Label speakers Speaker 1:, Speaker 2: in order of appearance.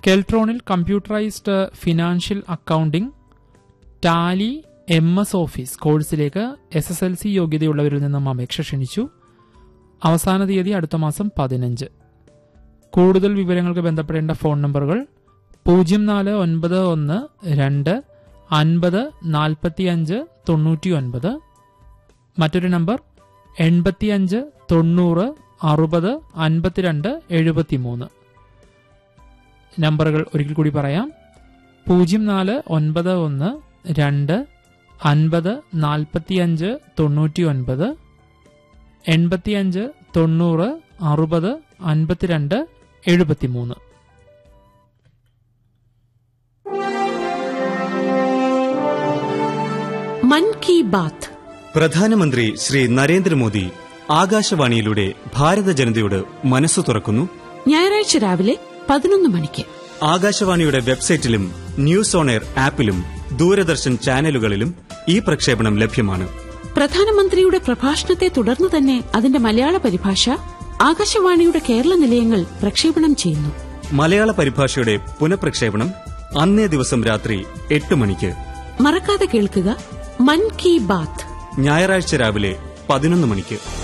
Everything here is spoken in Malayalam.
Speaker 1: കെൽട്രോണിൽ computerised financial accounting Tally M S Office കോഴ്സിലേക്ക് എസ് എസ് എൽ സി യോഗ്യതയുള്ളവരിൽ നിന്നും അപേക്ഷ ക്ഷണിച്ചു അവസാന തീയതി അടുത്ത മാസം പതിനഞ്ച് കൂടുതൽ വിവരങ്ങൾക്ക് ബന്ധപ്പെടേണ്ട ഫോൺ നമ്പറുകൾ പൂജ്യം നാല് ഒൻപത് ഒന്ന് രണ്ട് അൻപത് നാൽപ്പത്തിയഞ്ച് തൊണ്ണൂറ്റി ഒൻപത് മറ്റൊരു നമ്പർ എൺപത്തിയഞ്ച് തൊണ്ണൂറ് അറുപത് അൻപത്തിരണ്ട് എഴുപത്തിമൂന്ന് നമ്പറുകൾ ഒരിക്കൽ കൂടി പറയാം പൂജ്യം നാല് ഒൻപത് ഒന്ന് രണ്ട് അൻപത് നാൽപ്പത്തിയഞ്ച് തൊണ്ണൂറ്റി ഒൻപത് എൺപത്തിയഞ്ച് തൊണ്ണൂറ് അറുപത് അൻപത്തിരണ്ട് എഴുപത്തിമൂന്ന്
Speaker 2: മൻ കി ബാത്ത്
Speaker 3: പ്രധാനമന്ത്രി ശ്രീ നരേന്ദ്രമോദി ആകാശവാണിയിലൂടെ ഭാരത ജനതയോട് മനസ്സു തുറക്കുന്നു
Speaker 2: ഞായറാഴ്ച രാവിലെ പതിനൊന്ന് മണിക്ക്
Speaker 3: ആകാശവാണിയുടെ വെബ്സൈറ്റിലും ന്യൂസ് ഓൺ എയർ ആപ്പിലും ദൂരദർശൻ ചാനലുകളിലും ഈ പ്രക്ഷേപണം ലഭ്യമാണ്
Speaker 2: പ്രധാനമന്ത്രിയുടെ പ്രഭാഷണത്തെ തുടർന്ന് തന്നെ അതിന്റെ മലയാള പരിഭാഷ ആകാശവാണിയുടെ കേരള നിലയങ്ങൾ പ്രക്ഷേപണം ചെയ്യുന്നു
Speaker 3: മലയാള പരിഭാഷയുടെ പുനഃപ്രക്ഷേപണം അന്നേ ദിവസം രാത്രി എട്ട് മണിക്ക്
Speaker 2: മറക്കാതെ കേൾക്കുക മൻ കി ബാത്ത്
Speaker 3: ഞായറാഴ്ച രാവിലെ പതിനൊന്ന് മണിക്ക്